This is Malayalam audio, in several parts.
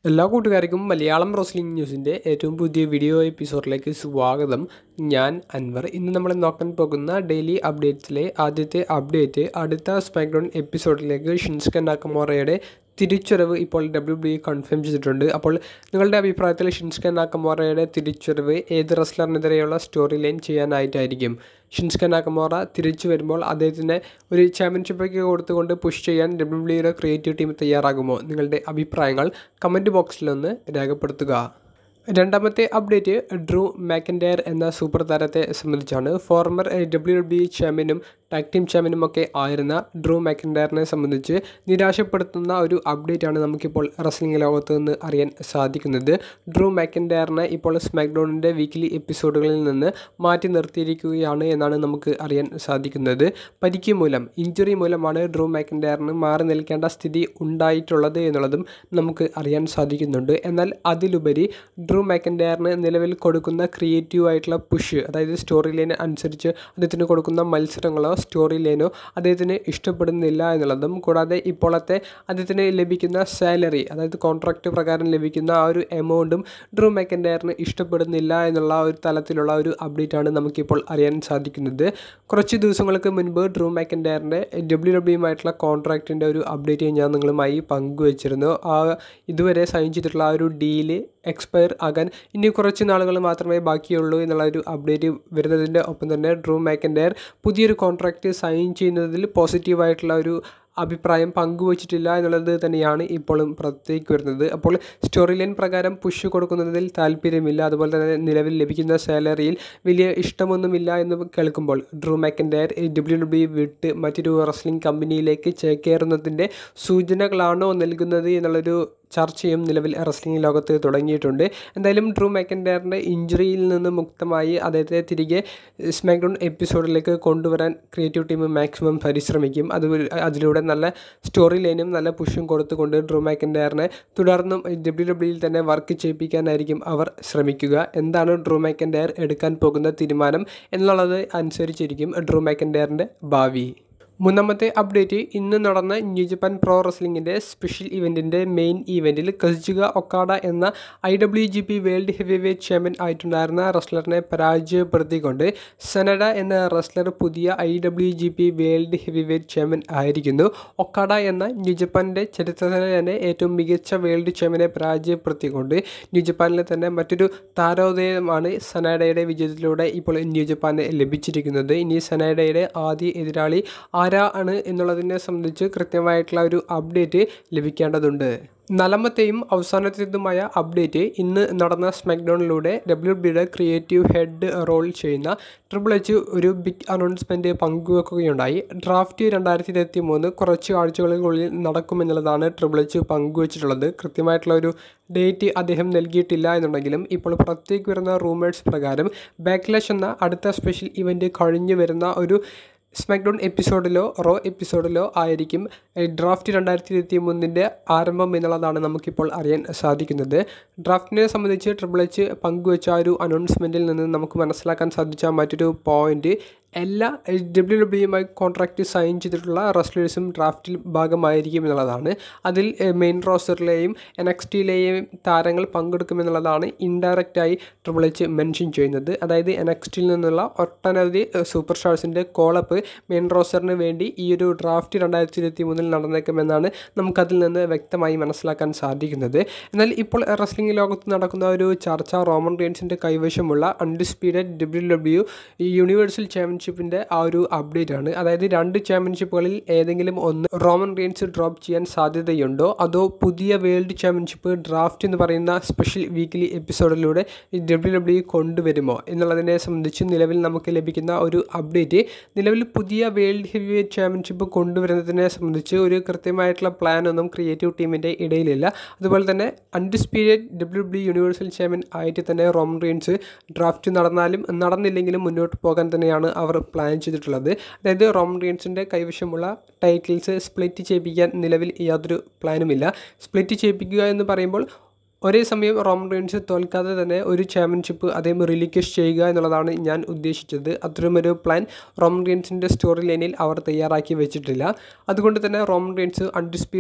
എല്ലാ കൂട്ടുകാർക്കും മലയാളം റോസ്ലിംഗ് ന്യൂസിൻ്റെ ഏറ്റവും പുതിയ വീഡിയോ എപ്പിസോഡിലേക്ക് സ്വാഗതം ഞാൻ അൻവർ ഇന്ന് നമ്മൾ നോക്കാൻ പോകുന്ന ഡെയിലി അപ്ഡേറ്റ്സിലെ ആദ്യത്തെ അപ്ഡേറ്റ് അടുത്ത സ്മാക്ഡൗൺ എപ്പിസോഡിലേക്ക് ഷിൻസ്കൻ നാക്കമോറയുടെ തിരിച്ചുവരവ് ഇപ്പോൾ ഡബ്ല്യു ബി കൺഫേം ചെയ്തിട്ടുണ്ട് അപ്പോൾ നിങ്ങളുടെ അഭിപ്രായത്തിൽ ഷിൻസ്കൻ നാക്കമോറയുടെ തിരിച്ചുവരവ് ഏത് റെസ്ലറിനെതിരെയുള്ള സ്റ്റോറി ലൈൻ ചെയ്യാനായിട്ടായിരിക്കും ഷിൻസ്കൻ നാക്കമോറ തിരിച്ചു വരുമ്പോൾ അദ്ദേഹത്തിന് ഒരു ചാമ്പ്യൻഷിപ്പൊക്കെ കൊടുത്തുകൊണ്ട് പുഷ് ചെയ്യാൻ ഡബ്ല്യു ബിയുടെ ക്രിയേറ്റീവ് ടീം തയ്യാറാകുമോ നിങ്ങളുടെ അഭിപ്രായങ്ങൾ കമൻറ്റ് ബോക്സിലൊന്ന് രേഖപ്പെടുത്തുക രണ്ടാമത്തെ അപ്ഡേറ്റ് ഡ്രൂ മാക്കൻഡയർ എന്ന സൂപ്പർ താരത്തെ സംബന്ധിച്ചാണ് ഫോർമർ ഡബ്ല്യു ബി ചാമ്പ്യനും ടാഗ് ടീം ചാമ്പ്യനും ഒക്കെ ആയിരുന്ന ഡ്രൂ മാക്കൻഡയറിനെ സംബന്ധിച്ച് നിരാശപ്പെടുത്തുന്ന ഒരു അപ്ഡേറ്റ് ആണ് നമുക്കിപ്പോൾ റസ്ലിംഗ് ലോകത്ത് നിന്ന് അറിയാൻ സാധിക്കുന്നത് ഡ്രൂ മാക്കൻഡയറിനെ ഇപ്പോൾ സ്മാക്ഡൗണിൻ്റെ വീക്ക്ലി എപ്പിസോഡുകളിൽ നിന്ന് മാറ്റി നിർത്തിയിരിക്കുകയാണ് എന്നാണ് നമുക്ക് അറിയാൻ സാധിക്കുന്നത് പരിക്ക് മൂലം ഇഞ്ചുറി മൂലമാണ് ഡ്രൂ മാക്കൻഡയറിന് മാറി നിൽക്കേണ്ട സ്ഥിതി ഉണ്ടായിട്ടുള്ളത് എന്നുള്ളതും നമുക്ക് അറിയാൻ സാധിക്കുന്നുണ്ട് എന്നാൽ അതിലുപരി ഡ്രൂ മാക്കൻഡയറിന് നിലവിൽ കൊടുക്കുന്ന ക്രിയേറ്റീവ് ആയിട്ടുള്ള പുഷ് അതായത് സ്റ്റോറി ലൈൻ അനുസരിച്ച് അദ്ദേഹത്തിന് കൊടുക്കുന്ന മത്സരങ്ങളോ സ്റ്റോറി ലൈനോ അദ്ദേഹത്തിന് ഇഷ്ടപ്പെടുന്നില്ല എന്നുള്ളതും കൂടാതെ ഇപ്പോഴത്തെ അദ്ദേഹത്തിന് ലഭിക്കുന്ന സാലറി അതായത് കോൺട്രാക്റ്റ് പ്രകാരം ലഭിക്കുന്ന ആ ഒരു എമൗണ്ടും ഡ്രൂ മാക്കൻഡയറിന് ഇഷ്ടപ്പെടുന്നില്ല എന്നുള്ള ഒരു തലത്തിലുള്ള ഒരു അപ്ഡേറ്റ് ആണ് നമുക്കിപ്പോൾ അറിയാൻ സാധിക്കുന്നത് കുറച്ച് ദിവസങ്ങൾക്ക് മുൻപ് ഡ്രൂ മാക്കൻഡയറിൻ്റെ ഡബ്ല്യു ഡബ്ല്യുമായിട്ടുള്ള കോൺട്രാക്റ്റിൻ്റെ ഒരു അപ്ഡേറ്റ് ഞാൻ നിങ്ങളുമായി പങ്കുവച്ചിരുന്നു ആ ഇതുവരെ സൈൻ ചെയ്തിട്ടുള്ള ആ ഒരു ഡീല് എക്സ്പയർ ആകാൻ ഇനി കുറച്ച് നാളുകൾ മാത്രമേ ബാക്കിയുള്ളൂ എന്നുള്ള ഒരു അപ്ഡേറ്റ് വരുന്നതിൻ്റെ ഒപ്പം തന്നെ ഡ്രൂ മാക്കൻഡയർ പുതിയൊരു കോൺട്രാക്റ്റ് സൈൻ ചെയ്യുന്നതിൽ പോസിറ്റീവായിട്ടുള്ള ഒരു അഭിപ്രായം പങ്കുവച്ചിട്ടില്ല എന്നുള്ളത് തന്നെയാണ് ഇപ്പോഴും പുറത്തേക്ക് വരുന്നത് അപ്പോൾ സ്റ്റോറി ലൈൻ പ്രകാരം പുഷ് കൊടുക്കുന്നതിൽ താല്പര്യമില്ല അതുപോലെ തന്നെ നിലവിൽ ലഭിക്കുന്ന സാലറിയിൽ വലിയ ഇഷ്ടമൊന്നുമില്ല എന്ന് കേൾക്കുമ്പോൾ ഡ്രൂ മാക്കൻഡയർ ഡബ്ല്യു ഡബ്ല്യു വിട്ട് മറ്റൊരു റെസ്ലിംഗ് കമ്പനിയിലേക്ക് ചേക്കേറുന്നതിൻ്റെ സൂചനകളാണോ നൽകുന്നത് എന്നുള്ളൊരു ചർച്ചയും നിലവിൽ റെസ്ലിംഗ് ലോകത്ത് തുടങ്ങിയിട്ടുണ്ട് എന്തായാലും ഡ്രൂ മാക്കൻഡയറിൻ്റെ ഇഞ്ചുറിയിൽ നിന്ന് മുക്തമായി അദ്ദേഹത്തെ തിരികെ സ്മാക്ഡൗൺ എപ്പിസോഡിലേക്ക് കൊണ്ടുവരാൻ ക്രിയേറ്റീവ് ടീം മാക്സിമം പരിശ്രമിക്കും അത് അതിലൂടെ നല്ല സ്റ്റോറി ലൈനും നല്ല പുഷും കൊടുത്തുകൊണ്ട് ഡ്രൂ മാക്കൻഡയറിനെ തുടർന്നും ഡബ്ല്യു ഡബ്ല്യുയിൽ തന്നെ വർക്ക് ചെയ്യിപ്പിക്കാനായിരിക്കും അവർ ശ്രമിക്കുക എന്താണ് ഡ്രൂ മാക്കൻഡയർ എടുക്കാൻ പോകുന്ന തീരുമാനം എന്നുള്ളത് അനുസരിച്ചിരിക്കും ഡ്രൂ മാക്കൻഡയറിൻ്റെ ഭാവി മൂന്നാമത്തെ അപ്ഡേറ്റ് ഇന്ന് നടന്ന ന്യൂ ജപ്പാൻ പ്രോ റെസ്ലിംഗിൻ്റെ സ്പെഷ്യൽ ഇവൻറ്റിൻ്റെ മെയിൻ ഇവൻറ്റിൽ കസുക ഒക്കാഡ എന്ന I W G P world heavyweight champion ആയിട്ടുണ്ടായിരുന്ന റെസ്ലറിനെ പരാജയപ്പെടുത്തിക്കൊണ്ട് സനഡ എന്ന റെസ്ലർ പുതിയ I W G P world heavyweight champion ആയിരിക്കുന്നു ഒക്കാഡ എന്ന ന്യൂ ജപ്പാൻ്റെ ചരിത്രത്തിലെ തന്നെ ഏറ്റവും മികച്ച വേൾഡ് ചാമ്പ്യനെ പരാജയപ്പെടുത്തിക്കൊണ്ട് ന്യൂ ജപ്പാനിലെ തന്നെ മറ്റൊരു താരോദയമാണ് സനഡയുടെ വിജയത്തിലൂടെ ഇപ്പോൾ ന്യൂ ജപ്പാന് ലഭിച്ചിരിക്കുന്നത് ഇനി സനഡയുടെ ആദ്യ എതിരാളി ആരാ ആണ് എന്നുള്ളതിനെ സംബന്ധിച്ച് കൃത്യമായിട്ടുള്ള ഒരു അപ്ഡേറ്റ് ലഭിക്കേണ്ടതുണ്ട് നാലാമത്തെയും അവസാനത്തേതുമായ അപ്ഡേറ്റ് ഇന്ന് നടന്ന സ്മാക്ഡൗണിലൂടെ ഡബ്ല്യു ബിയുടെ ക്രിയേറ്റീവ് ഹെഡ് റോൾ ചെയ്യുന്ന ട്രിപ്പിൾ എച്ച് ഒരു ബിഗ് അനൗൺസ്മെൻറ്റ് പങ്കുവെക്കുകയുണ്ടായി ഡ്രാഫ്റ്റ് രണ്ടായിരത്തി ഇരുപത്തി മൂന്ന് കുറച്ച് ആഴ്ചകൾക്കുള്ളിൽ നടക്കുമെന്നുള്ളതാണ് ട്രിപ്പിൾ എച്ച് പങ്കുവച്ചിട്ടുള്ളത് കൃത്യമായിട്ടുള്ള ഒരു ഡേറ്റ് അദ്ദേഹം നൽകിയിട്ടില്ല എന്നുണ്ടെങ്കിലും ഇപ്പോൾ പുറത്തേക്ക് വരുന്ന റൂമേഴ്സ് പ്രകാരം ബാക്ക്ലാഷ് എന്ന അടുത്ത സ്പെഷ്യൽ ഇവൻറ്റ് കഴിഞ്ഞു വരുന്ന ഒരു സ്മാക്ഡൗൺ എപ്പിസോഡിലോ റോ എപ്പിസോഡിലോ ആയിരിക്കും ഡ്രാഫ്റ്റ് രണ്ടായിരത്തി ഇരുപത്തി മൂന്നിൻ്റെ ആരംഭം എന്നുള്ളതാണ് നമുക്കിപ്പോൾ അറിയാൻ സാധിക്കുന്നത് ഡ്രാഫ്റ്റിനെ സംബന്ധിച്ച് ട്രിപ്പിൾ എച്ച് പങ്കുവച്ച ഒരു അനൗൺസ്മെൻറ്റിൽ നിന്ന് നമുക്ക് മനസ്സിലാക്കാൻ സാധിച്ച മറ്റൊരു പോയിന്റ് എല്ലാ ഡബ്ല്യു ഡബ്ല്യുമായി കോൺട്രാക്റ്റ് സൈൻ ചെയ്തിട്ടുള്ള റെസ്ലേഴ്സും ഡ്രാഫ്റ്റിൽ ഭാഗമായിരിക്കും എന്നുള്ളതാണ് അതിൽ മെയിൻ റോസ്റ്ററിലെയും എൻ എക്സ് ടിയിലെയും താരങ്ങൾ പങ്കെടുക്കുമെന്നുള്ളതാണ് ഇൻഡയറക്റ്റായി ട്രിപ്പിൾ എച്ച് മെൻഷൻ ചെയ്യുന്നത് അതായത് എൻ എക്സ് ടിയിൽ നിന്നുള്ള ഒട്ടനവധി സൂപ്പർ സ്റ്റാർസിൻ്റെ കോളപ്പ് മെയിൻ റോസ്റ്ററിന് വേണ്ടി ഈ ഒരു ഡ്രാഫ്റ്റ് രണ്ടായിരത്തി ഇരുപത്തി മൂന്നിൽ നടന്നേക്കുമെന്നാണ് നമുക്കതിൽ നിന്ന് വ്യക്തമായി മനസ്സിലാക്കാൻ സാധിക്കുന്നത് എന്നാൽ ഇപ്പോൾ റെസ്ലിംഗ് ലോകത്ത് നടക്കുന്ന ഒരു ചർച്ച റോമൻ റെയിൻസിൻ്റെ കൈവശമുള്ള undisputed W W universal championship ചാമ്പ്യൻഷിപ്പിൻ്റെ ആ ഒരു അപ്ഡേറ്റ് ആണ് അതായത് രണ്ട് ചാമ്പ്യൻഷിപ്പുകളിൽ ഏതെങ്കിലും ഒന്ന് റോമൻ റെയിൻസ് ഡ്രോപ്പ് ചെയ്യാൻ സാധ്യതയുണ്ടോ അതോ പുതിയ വേൾഡ് ചാമ്പ്യൻഷിപ്പ് ഡ്രാഫ്റ്റ് എന്ന് പറയുന്ന സ്പെഷ്യൽ വീക്ക്ലി എപ്പിസോഡിലൂടെ ഡബ്ല്യു ഡബ്ല്യു കൊണ്ടുവരുമോ എന്നുള്ളതിനെ സംബന്ധിച്ച് നിലവിൽ നമുക്ക് ലഭിക്കുന്ന ഒരു അപ്ഡേറ്റ് നിലവിൽ പുതിയ വേൾഡ് ഹെവി വെയ്റ്റ് ചാമ്പ്യൻഷിപ്പ് കൊണ്ടുവരുന്നതിനെ സംബന്ധിച്ച് ഒരു കൃത്യമായിട്ടുള്ള പ്ലാൻ ഒന്നും ക്രിയേറ്റീവ് ടീമിൻ്റെ ഇടയിലില്ല അതുപോലെ തന്നെ undisputed W W universal champion ആയിട്ട് തന്നെ റോമൻ റെയിൻസ് ഡ്രാഫ്റ്റ് നടന്നാലും നടന്നില്ലെങ്കിലും മുന്നോട്ട് പോകാൻ തന്നെയാണ് അവർ പ്ലാൻ ചെയ്തിട്ടുള്ളത് അതായത് റോമൻ റീൻസിൻ്റെ കൈവശമുള്ള ടൈറ്റിൽസ് സ്പ്ലിറ്റ് ചെയ്യിപ്പിക്കാൻ നിലവിൽ യാതൊരു പ്ലാനുമില്ല സ്പ്ലിറ്റ് ചെയ്യിപ്പിക്കുക എന്ന് പറയുമ്പോൾ ഒരേ സമയം റോമൻ റെയിൻസ് തോൽക്കാതെ തന്നെ ഒരു ചാമ്പ്യൻഷിപ്പ് അദ്ദേഹം റിലിക്വസ്റ്റ് ചെയ്യുക എന്നുള്ളതാണ് ഞാൻ ഉദ്ദേശിച്ചത് അത്തരമൊരു പ്ലാൻ റോമൻ റെയിൻസിൻ്റെ സ്റ്റോറി ലൈനിൽ അവർ തയ്യാറാക്കി വെച്ചിട്ടില്ല അതുകൊണ്ട് തന്നെ റോമൻ റെയിൻസ് അൺഡിസ്പ്യൂട്ടഡ്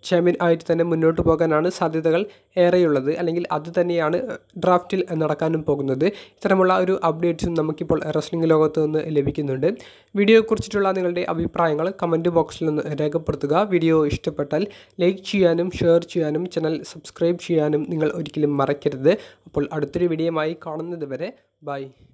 ചാമ്പ്യൻ ആയിട്ട് തന്നെ മുന്നോട്ട് പോകാനാണ് സാധ്യതകൾ ഏറെയുള്ളത് അല്ലെങ്കിൽ അത് തന്നെയാണ് ഡ്രാഫ്റ്റിൽ നടക്കാനും പോകുന്നത് ഇത്തരമുള്ള ഒരു അപ്ഡേറ്റ്സും നമുക്കിപ്പോൾ റെസ്ലിംഗ് ലോകത്ത് നിന്ന് ലഭിക്കുന്നുണ്ട് വീഡിയോയെക്കുറിച്ചിട്ടുള്ള നിങ്ങളുടെ അഭിപ്രായങ്ങൾ കമൻറ്റ് ബോക്സിൽ നിന്ന് രേഖപ്പെടുത്തുക വീഡിയോ ഇഷ്ടപ്പെട്ടാൽ ലൈക്ക് ചെയ്യാനും ഷെയർ ചെയ്യാനും ചാനൽ സബ്സ്ക്രൈബ് ചെയ്യാനും നിങ്ങൾ ഒരിക്കലും മറക്കരുത് അപ്പോൾ അടുത്തൊരു വീഡിയോയുമായി കാണുന്നത് വരെ ബൈ